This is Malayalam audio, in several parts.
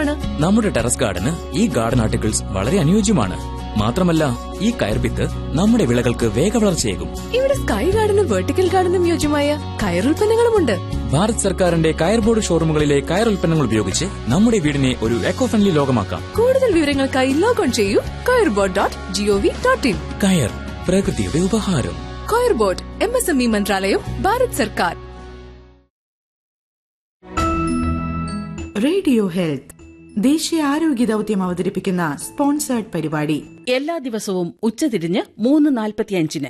മനോഹരമാണ് നമ്മുടെ ടെറസ് ഗാർഡന് ഈ ഗാർഡൻ ആർട്ടിക്കിൾസ് വളരെ അനുയോജ്യമാണ് മാത്രമല്ല ഈ കയർവിത്ത് നമ്മുടെ വിളകൾക്ക് വേഗവളർച്ചയേകും ഇവിടെ സ്കൈ ഗാർഡനും വെർട്ടിക്കൽ ഗാർഡനും യോജ്യമായ കയറുൽപ്പന്നങ്ങളുമുണ്ട് ഭാരത് സർക്കാരിന്റെ കയർ ബോർഡ് ഷോറൂമുകളിലെ കയർ ഉൽപ്പന്നങ്ങൾ ഉപയോഗിച്ച് നമ്മുടെ വീടിനെ ഒരു എക്കോ ഫ്രണ്ട്ലി ലോകമാക്കാം കൂടുതൽ വിവരങ്ങൾക്കായി ലോഗോൺ ചെയ്യൂ coir board dot GOV dot IN കയർ പ്രകൃതിയുടെ ഉപഹാരം coir board M S M E മന്ത്രാലയം ഭാരത് സർക്കാർ റേഡിയോ ഹെൽത്ത് ദേശീയ ആരോഗ്യ ദൌത്യം അവതരിപ്പിക്കുന്ന സ്പോൺസേർഡ് പരിപാടി എല്ലാ ദിവസവും ഉച്ചതിരിഞ്ഞ് മൂന്ന് നാൽപ്പത്തിയഞ്ചിന്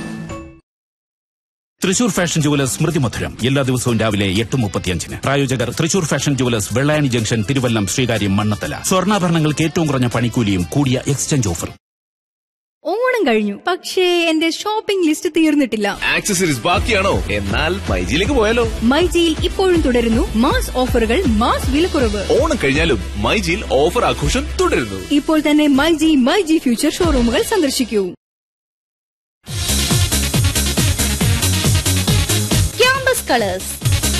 തൃശൂർ ഫാഷൻ ജുവലേഴ്സ് സ്മൃതി മധുരം എല്ലാ ദിവസവും രാവിലെ എട്ട് മുപ്പത്തിയഞ്ചിന് പ്രായോജകർ Thrissur fashion jewellers Vellayani junction Thiruvallam Sreekaryam Mannanthala സ്വർണ്ണാഭരണങ്ങൾക്ക് ഏറ്റവും കുറഞ്ഞ പണിക്കൂലിയും കൂടിയ എക്സ്ചേഞ്ച് ഓഫറും ഓണം കഴിഞ്ഞു പക്ഷേ എന്റെ ഷോപ്പിംഗ് ലിസ്റ്റ് തീർന്നിട്ടില്ല ആക്സസറീസ് ബാക്കിയാണോ എന്നാൽ മൈജിയിലേക്ക് പോയാലോ മൈജിയിൽ ഇപ്പോഴും തുടരുന്നു മാസ് ഓഫറുകൾ മാസ് വിലക്കുറവ് ഓണം കഴിഞ്ഞാലും മൈജിയിൽ ഓഫർ ആഘോഷം തുടരുന്നു ഇപ്പോൾ തന്നെ മൈജി മൈജി ഫ്യൂച്ചർ ഷോറൂമുകൾ സന്ദർശിക്കൂ ക്യാമ്പസ് കളേഴ്സ്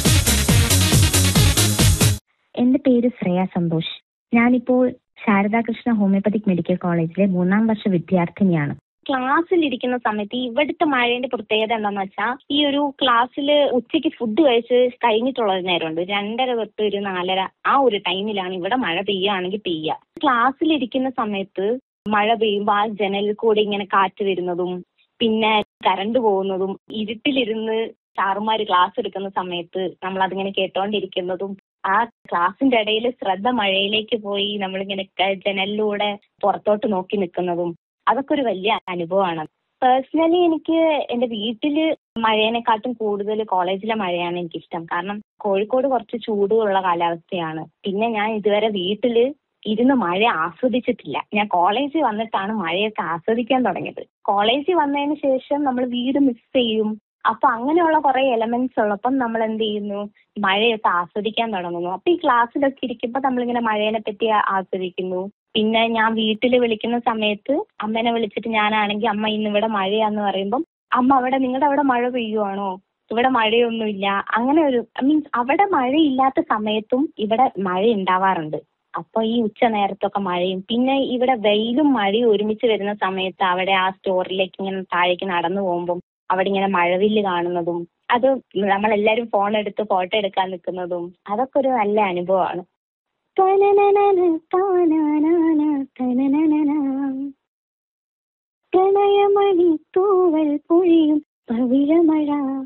എന്റെ പേര് ശ്രേയ സന്തോഷ് ഞാനിപ്പോൾ ശാരദാകൃഷ്ണ ഹോമിയോപ്പതിക് മെഡിക്കൽ കോളേജിലെ മൂന്നാം വർഷ വിദ്യാർത്ഥിനിയാണ് ക്ലാസ്സിൽ ഇരിക്കുന്ന സമയത്ത് ഇവിടുത്തെ മഴേന്റെ പ്രത്യേകത എന്താന്ന് വെച്ചാൽ ഈ ഒരു ക്ലാസ്സിൽ ഉച്ചയ്ക്ക് ഫുഡ് കഴിച്ച് കഴിഞ്ഞിട്ടുള്ള ഒരു നേരമുണ്ട് രണ്ടര തൊട്ട് ഒരു നാലര ആ ഒരു ടൈമിലാണ് ഇവിടെ മഴ പെയ്യുകയാണെങ്കിൽ പെയ്യുക ക്ലാസ്സിൽ ഇരിക്കുന്ന സമയത്ത് മഴ പെയ്യുമ്പോൾ ആ ജനലിൽ കൂടെ ഇങ്ങനെ കാറ്റ് വരുന്നതും പിന്നെ കറണ്ട് പോകുന്നതും ഇരുട്ടിലിരുന്ന് സാറുമാര് ക്ലാസ് എടുക്കുന്ന സമയത്ത് നമ്മൾ അതിങ്ങനെ കേട്ടോണ്ടിരിക്കുന്നതും ആ ക്ലാസിന്റെ ഇടയിൽ ശ്രദ്ധ മഴയിലേക്ക് പോയി നമ്മളിങ്ങനെ ക- ജനലിലൂടെ പുറത്തോട്ട് നോക്കി നിൽക്കുന്നതും അതൊക്കെ ഒരു വലിയ അനുഭവമാണ് പേഴ്സണലി എനിക്ക് എന്റെ വീട്ടില് മഴേനെക്കാട്ടും കൂടുതൽ കോളേജിലെ മഴയാണ് എനിക്കിഷ്ടം കാരണം കോഴിക്കോട് കുറച്ച് ചൂടുള്ള കാലാവസ്ഥയാണ് പിന്നെ ഞാൻ ഇതുവരെ വീട്ടില് ഇരുന്ന് മഴ ആസ്വദിച്ചിട്ടില്ല ഞാൻ കോളേജിൽ വന്നിട്ടാണ് മഴയൊക്കെ ആസ്വദിക്കാൻ തുടങ്ങിയത് കോളേജിൽ വന്നതിന് ശേഷം നമ്മൾ വീട് മിസ് ചെയ്യും അപ്പൊ അങ്ങനെയുള്ള കുറെ എലമെന്റ്സ് ഉള്ളപ്പം നമ്മൾ എന്ത് ചെയ്യുന്നു മഴയൊക്കെ ആസ്വദിക്കാൻ തുടങ്ങുന്നു അപ്പൊ ഈ ക്ലാസ്സിലൊക്കെ ഇരിക്കുമ്പോൾ നമ്മളിങ്ങനെ മഴേനെ പറ്റി ആസ്വദിക്കുന്നു പിന്നെ ഞാൻ വീട്ടിൽ വിളിക്കുന്ന സമയത്ത് അമ്മേനെ വിളിച്ചിട്ട് ഞാനാണെങ്കിൽ അമ്മ ഇന്ന് ഇവിടെ മഴയാന്ന് പറയുമ്പം അമ്മ അവിടെ നിങ്ങളുടെ അവിടെ മഴ പെയ്യുവാണോ ഇവിടെ മഴയൊന്നുമില്ല അങ്ങനെ ഒരു മീൻസ് അവിടെ മഴയില്ലാത്ത സമയത്തും ഇവിടെ മഴ ഉണ്ടാവാറുണ്ട് അപ്പൊ ഈ ഉച്ച നേരത്തൊക്കെ മഴയും പിന്നെ ഇവിടെ വെയിലും മഴയും ഒരുമിച്ച് വരുന്ന സമയത്ത് അവിടെ ആ സ്റ്റോറിലേക്ക് ഇങ്ങനെ താഴേക്ക് നടന്നു പോകുമ്പോൾ അവിടെ ഇങ്ങനെ മഴവില്ല് കാണുന്നതും അത് നമ്മളെല്ലാരും ഫോൺ എടുത്ത് ഫോട്ടോ എടുക്കാൻ നിൽക്കുന്നതും അതൊക്കെ ഒരു നല്ല അനുഭവമാണ് പ്രണയമണി തൂവൽ പൊഴിയും പവിഴമഴ